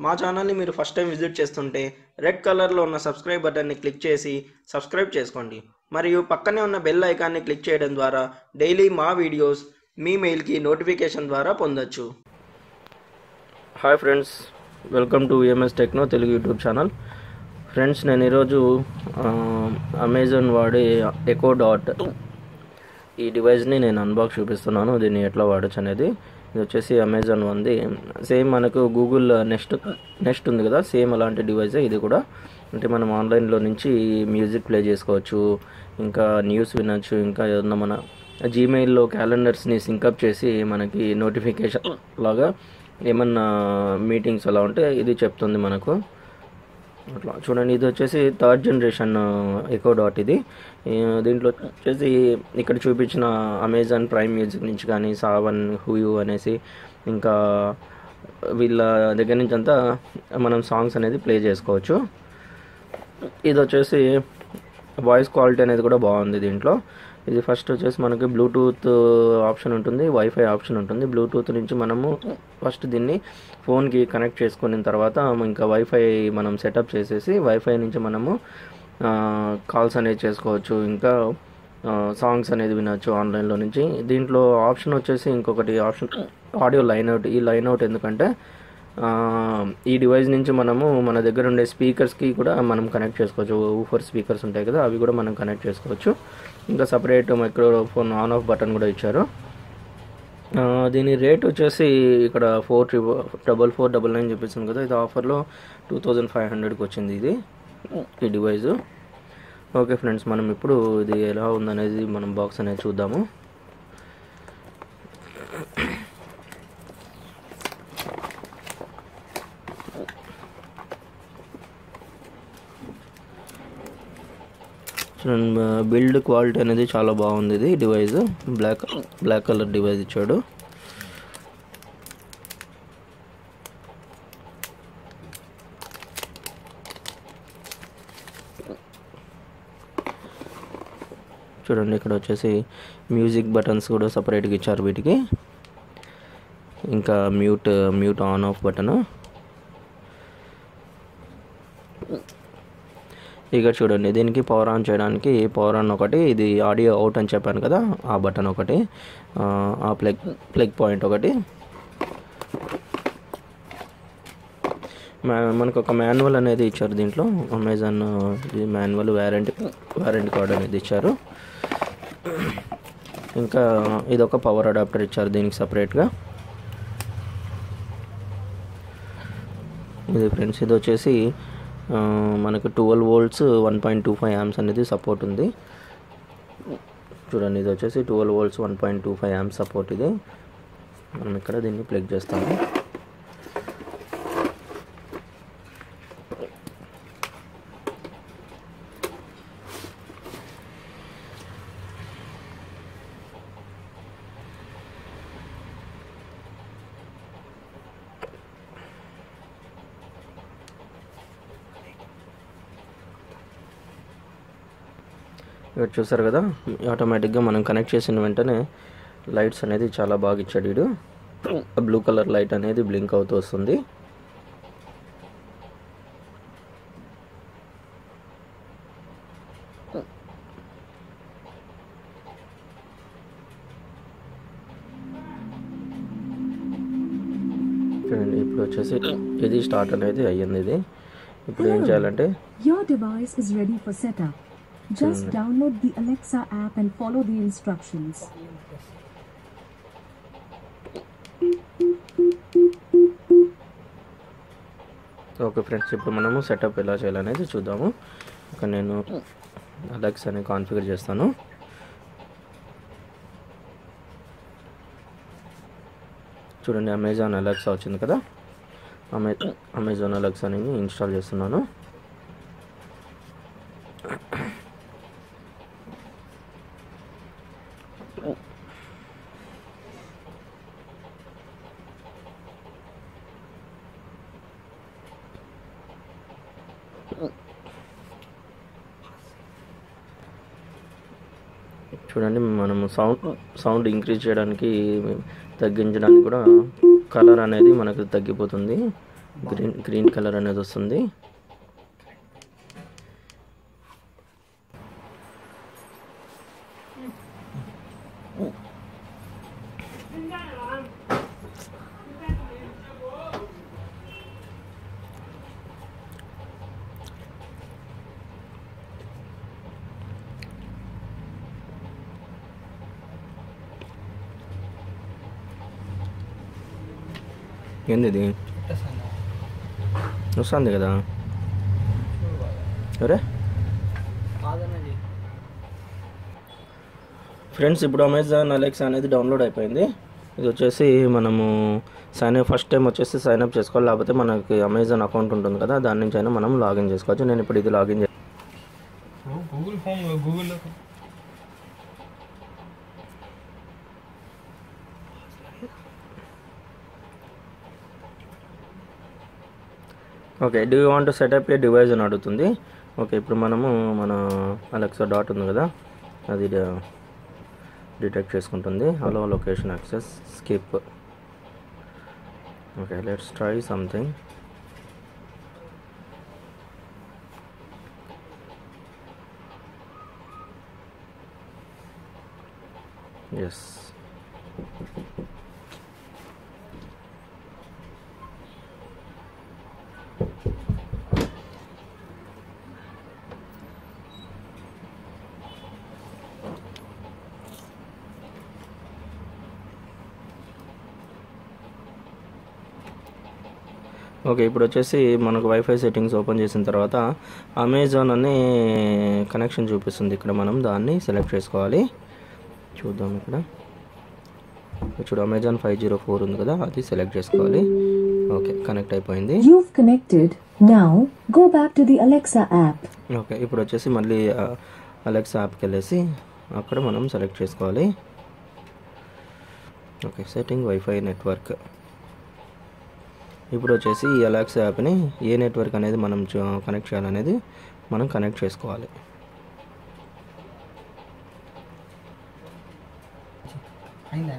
మా ఛానల్ని మీరు ఫస్ట్ టైం విజిట్ చేస్తుంటే రెడ్ కలర్లో ఉన్న సబ్స్క్రైబ్ బటన్ని క్లిక్ చేసి సబ్స్క్రైబ్ చేసుకోండి మరియు పక్కనే ఉన్న బెల్ ఐకాన్ని క్లిక్ చేయడం ద్వారా డైలీ మా వీడియోస్ మీ మెయిల్కి నోటిఫికేషన్ ద్వారా పొందొచ్చు hi friends welcome to V M S techno Telugu YouTube channel friends నేను ఈరోజు ఆ, అమెజాన్ వాడే ఎకో డాట్ ఈ డివైస్ని నేను అన్బాక్స్ చూపిస్తున్నాను దీన్ని ఎట్లా వాడచ్చు అనేది ఇది వచ్చేసి అమెజాన్ ఉంది సేమ్ మనకు గూగుల్ నెక్స్ట్ నెక్స్ట్ ఉంది కదా సేమ్ అలాంటి డివైసే ఇది కూడా అంటే మనం ఆన్లైన్లో నుంచి మ్యూజిక్ ప్లే చేసుకోవచ్చు ఇంకా న్యూస్ వినొచ్చు ఇంకా ఏదన్నా మన జీమెయిల్లో క్యాలెండర్స్ని సింకప్ చేసి మనకి నోటిఫికేషన్ లాగా ఏమన్నా మీటింగ్స్ అలా ఉంటే ఇది చెప్తుంది మనకు అట్లా చూడండి ఇది వచ్చేసి థర్డ్ జనరేషన్ ఎకో డాట్ ఇది ఈ దీంట్లో వచ్చేసి ఇక్కడ చూపించిన అమెజాన్ ప్రైమ్ మ్యూజిక్ నుంచి కానీ సావన్ హూయు అనేసి ఇంకా వీళ్ళ దగ్గర నుంచి అంతా మనం సాంగ్స్ అనేది ప్లే చేసుకోవచ్చు ఇది వచ్చేసి వాయిస్ క్వాలిటీ అనేది కూడా బాగుంది దీంట్లో ఇది ఫస్ట్ వచ్చేసి మనకి బ్లూటూత్ ఆప్షన్ ఉంటుంది వైఫై ఆప్షన్ ఉంటుంది బ్లూటూత్ నుంచి మనము ఫస్ట్ దీన్ని ఫోన్కి కనెక్ట్ చేసుకున్న తర్వాత ఇంకా వైఫై మనం సెటప్ చేసేసి వైఫై నుంచి మనము కాల్స్ అనేది చేసుకోవచ్చు ఇంకా సాంగ్స్ అనేది వినొచ్చు ఆన్లైన్లో నుంచి దీంట్లో ఆప్షన్ వచ్చేసి ఇంకొకటి ఆప్షన్ ఆడియో లైన్ అవుట్ ఈ లైన్ అవుట్ ఎందుకంటే ఆ, ఈ డివైస్ నుంచి మనము మన దగ్గర ఉండే స్పీకర్స్కి కూడా మనం కనెక్ట్ చేసుకోవచ్చు ఊఫర్ స్పీకర్స్ ఉంటాయి కదా అవి కూడా మనం కనెక్ట్ చేసుకోవచ్చు ఇంకా separate microphone on off button కూడా ఇచ్చారు ఆ, దీని రేట్ వచ్చేసి ఇక్కడ four triple double four double nine చూపిస్తుంది కదా ఇది ఆఫర్లో టూ థౌజండ్ ఫైవ్ హండ్రెడ్కి వచ్చింది ఇది ఈ డివైస్ ఓకే ఫ్రెండ్స్ మనం ఇప్పుడు ఇది ఎలా ఉందనేది మనం బాక్స్ అనేది చూద్దాము చూడండి బిల్డ్ క్వాలిటీ అనేది చాలా బాగుంది ఇది device black black colour device ఇచ్చాడు చూడండి ఇక్కడ వచ్చేసి మ్యూజిక్ బటన్స్ కూడా సపరేట్గా ఇచ్చారు వీటికి ఇంకా mute mute on off button ఇక చూడండి దీనికి పవర్ ఆన్ చేయడానికి పవర్ ఆన్ ఒకటి ఇది ఆడియో అవుట్ అని చెప్పాను కదా ఆ బటన్ ఒకటి ఆ, ఆ ప్లగ్ ప్లగ్ పాయింట్ ఒకటి మా- మనకు ఒక మాన్యువల్ అనేది ఇచ్చారు దీంట్లో అమెజాన్ ఇది మాన్యువల్ వ్యారంటీ వ్యారంటీ కార్డ్ అనేది ఇచ్చారు ఇంకా ఇది ఒక పవర్ అడాప్టర్ ఇచ్చారు దీనికి సపరేట్గా ఇది ఫ్రెండ్స్ ఇది వచ్చేసి ఆ, మనకు twelve volts one point two five amps అనేది సపోర్ట్ ఉంది చూడండి ఇది వచ్చేసి twelve volts one point two five amps support ఇది మనం ఇక్కడ దీన్ని ప్లగ్ చేస్తాము ఇక్కడ చూసారు కదా ఆటోమేటిక్గా మనం కనెక్ట్ చేసిన వెంటనే లైట్స్ అనేది చాలా బాగా ఇచ్చాడు వీడు బ్లూ కలర్ లైట్ అనేది బ్లింక్ అవుతూ వస్తుంది చూడండి ఇప్పుడు వచ్చేసి ఇది స్టార్ట్ అనేది అయ్యింది ఇది ఇప్పుడు ఏం చేయాలంటే Your device is ready for setup. Just download the Alexa app and follow the instructions. Okay friends ఇప్పుడు మనము సెటప్ ఎలా చేయాలనేది చూద్దాము ఇక్కడ నేను అలెక్స్ అని కాన్ఫిగర్ చేస్తాను చూడండి అమెజాన్ అలెక్సా వచ్చింది కదా అమె అమెజాన్ అలెక్సా అని ఇన్స్టాల్ చేస్తున్నాను చూడండి మనము సౌండ్ సౌండ్ ఇంక్రీజ్ చేయడానికి తగ్గించడానికి కూడా కలర్ అనేది మనకు తగ్గిపోతుంది గ్రీన్ గ్రీన్ కలర్ అనేది వస్తుంది ఏంది ఇది వస్తుంది కదా అరే ఫ్రెండ్స్ ఇప్పుడు అమెజాన్ అలెక్సా అనేది డౌన్లోడ్ అయిపోయింది ఇది వచ్చేసి మనము సైన్ అప్ ఫస్ట్ టైం వచ్చేసి సైన్ అప్ చేసుకోవాలి లేకపోతే మనకి అమెజాన్ అకౌంట్ ఉంటుంది కదా దాని నుంచి అయినా మనం లాగిన్ చేసుకోవచ్చు నేను ఇప్పుడు ఇది లాగిన్ చే గూగుల్ ఫామ్ గూగుల్లో okay do you want setup a device అని అడుగుతుంది ఓకే ఇప్పుడు మనము మన అలెక్సా డాట్ ఉంది కదా అది డిటెక్ట్ చేసుకుంటుంది hello location access skip okay let's try something yes okay ఇప్పుడు వచ్చేసి మనకు వైఫై సెట్టింగ్స్ ఓపెన్ చేసిన తర్వాత అమెజాన్ అనే కనెక్షన్ చూపిస్తుంది ఇక్కడ మనం దాన్ని సెలెక్ట్ చేసుకోవాలి చూద్దాం ఇక్కడ చూడు అమెజాన్ ఫైవ్ జీరో ఫోర్ ఉంది కదా అది సెలెక్ట్ చేసుకోవాలి ఓకే కనెక్ట్ అయిపోయింది You've connected. Now, go back to the Alexa app. Okay ఇప్పుడు వచ్చేసి మళ్ళీ అలెక్సా యాప్కి వెళ్ళేసి అక్కడ మనం సెలెక్ట్ చేసుకోవాలి ఓకే సెట్టింగ్ వైఫై నెట్వర్క్ ఇప్పుడు వచ్చేసి ఈ అలెక్సా యాప్ని ఏ నెట్వర్క్ అనేది మనం కనెక్ట్ చేయాలనేది మనం కనెక్ట్ చేసుకోవాలి అయిందా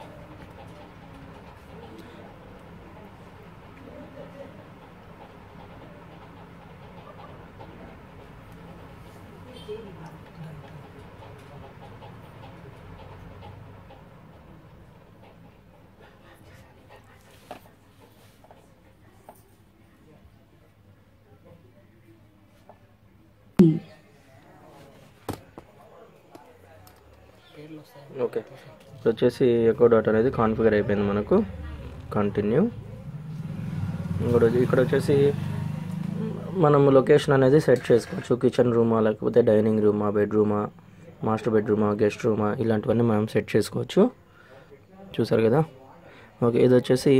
ఓకే ఇప్పుడు వచ్చేసి ఎకో డాట్ అనేది కాన్ఫిగర్ అయిపోయింది మనకు కంటిన్యూ ఇంకోటి వచ్చి- ఇక్కడ వచ్చేసి మనం లొకేషన్ అనేది సెట్ చేసుకోవచ్చు కిచెన్ రూమా లేకపోతే డైనింగ్ రూమా బెడ్రూమా మాస్టర్ బెడ్రూమా గెస్ట్ రూమా ఇలాంటివన్నీ మనం సెట్ చేసుకోవచ్చు చూసారు కదా ఓకే ఇది వచ్చేసి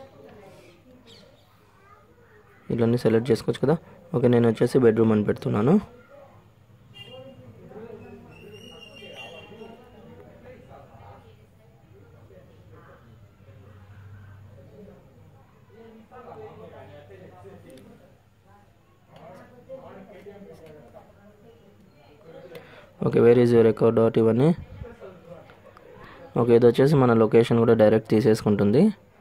ఇవన్నీ సెలెక్ట్ చేసుకోవచ్చు కదా ఓకే నేను వచ్చేసి బెడ్రూమ్ అని పెడుతున్నాను okay where is your record dot ఇవన్నీ ఓకే ఇది వచ్చేసి మన లొకేషన్ కూడా డైరెక్ట్ తీసేసుకుంటుంది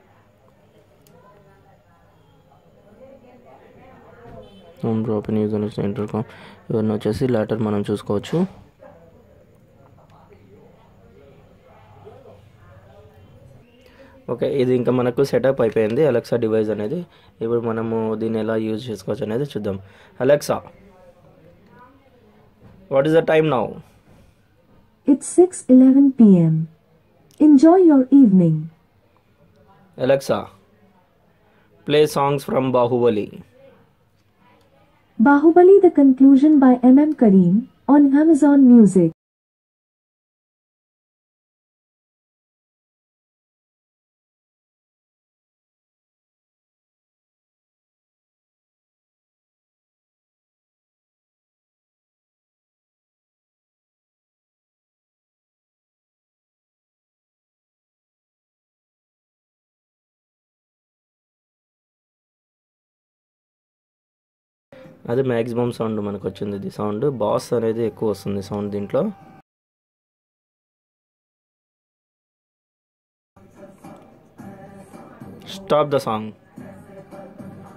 హోమ్ డ్రాప్ యూజర్ ఇంటర్కామ్ ఇవన్నీ వచ్చేసి లేటర్ మనం చూసుకోవచ్చు ఓకే ఇది ఇంకా మనకు సెటప్ అయిపోయింది అలెక్సా డివైస్ అనేది ఇప్పుడు మనము దీన్ని ఎలా యూజ్ చేసుకోవచ్చు అనేది చూద్దాం Alexa what is the time now It's 6:11 p.m. Enjoy your evening. Alexa play songs from Baahubali Bahubali the conclusion by M.M. Kareem on Amazon Music. అది మ్యాక్సిమం సౌండ్ మనకు వచ్చింది ఇది సౌండ్ బాస్ అనేది ఎక్కువ వస్తుంది సౌండ్ దీంట్లో stop the song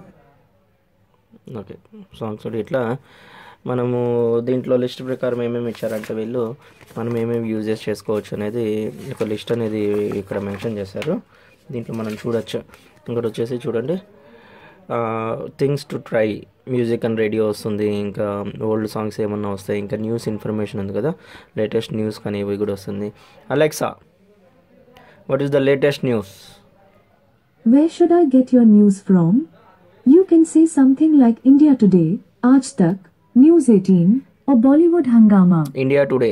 okay songs కూడా ఇట్లా మనము దీంట్లో లిస్ట్ ప్రకారం ఏమేమి ఇచ్చారంటే వీళ్ళు మనం ఏమేమి యూజెస్ చేసుకోవచ్చు అనేది ఒక లిస్ట్ అనేది ఇక్కడ మెన్షన్ చేశారు దీంట్లో మనం చూడొచ్చు ఇక్కడ వచ్చేసి చూడండి things to try music and radio వస్తుంది ఇంకా ఓల్డ్ సాంగ్స్ ఏమన్నా వస్తాయి ఇంకా న్యూస్ ఇన్ఫర్మేషన్ ఉంది కదా లేటెస్ట్ న్యూస్ కానీ ఇవి కూడా వస్తుంది Alexa what is the latest news Where should I get your news from? You can say something like India Today, Aaj Tak, News 18, or Bollywood Hangama. India Today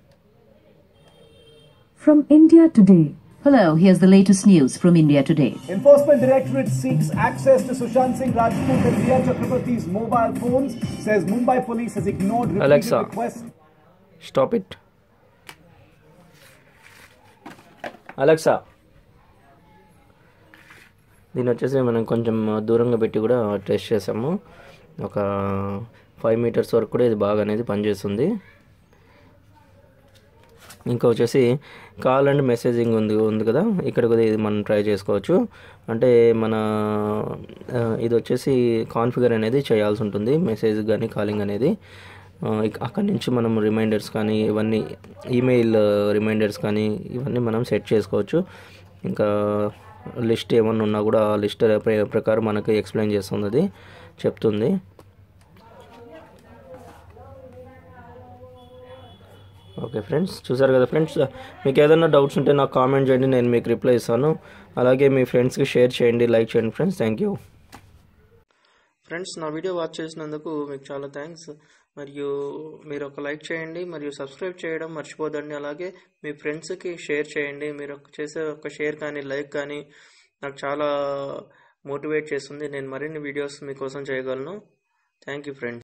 From India Today. Hello, here's the latest news from India today. Enforcement Directorate seeks access to Sushant Singh Rajput and Riya Chakraborty's mobile phones, says Mumbai police has ignored repeated Alexa. requests. Stop it Alexa దీని వచ్చేసి మనం కొంచెం దూరంగా పెట్టి కూడా test చేసాము ఒక five metres వరకు కూడా ఇది బాగా అనేది పనిచేస్తుంది ఇంకా వచ్చేసి కాల్ అండ్ మెసేజింగ్ ఉంది ఉంది కదా ఇక్కడ కూడా ఇది మనం ట్రై చేసుకోవచ్చు అంటే మన ఆ, ఇది వచ్చేసి కాన్ఫిగర్ అనేది చేయాల్సి ఉంటుంది మెసేజ్ కానీ కాలింగ్ అనేది ఆ, ఇక- అక్కడి నుంచి మనం రిమైండర్స్ కానీ ఇవన్నీ ఈమెయిల్ రిమైండర్స్ కానీ ఇవన్నీ మనం సెట్ చేసుకోవచ్చు ఇంకా లిస్ట్ ఏమన్నా ఉన్నా కూడా ఆ లిస్ట్ ప్ర- ప్రకారం మనకి ఎక్స్ప్లెయిన్ చేస్తుంది అది చెప్తుంది ఓకే ఫ్రెండ్స్ చూసారు కదా ఫ్రెండ్స్ మీకు ఏదైనా డౌట్స్ ఉంటే నాకు కామెంట్ చేయండి నేను మీకు రిప్లై ఇస్తాను అలాగే మీ ఫ్రెండ్స్కి షేర్ చేయండి లైక్ చేయండి ఫ్రెండ్స్ థ్యాంక్ యూ ఫ్రెండ్స్ నా వీడియో వాచ్ చేసినందుకు మీకు చాలా థ్యాంక్స్ మరియు మీరు ఒక లైక్ చేయండి మరియు సబ్స్క్రైబ్ చేయడం మర్చిపోదండి అలాగే మీ ఫ్రెండ్స్కి షేర్ చేయండి మీరు ఒక చేసే ఒక షేర్ కానీ లైక్ కానీ నాకు చాలా మోటివేట్ చేస్తుంది నేను మరిన్ని వీడియోస్ మీకోసం చేయగలను థ్యాంక్ యూ ఫ్రెండ్స్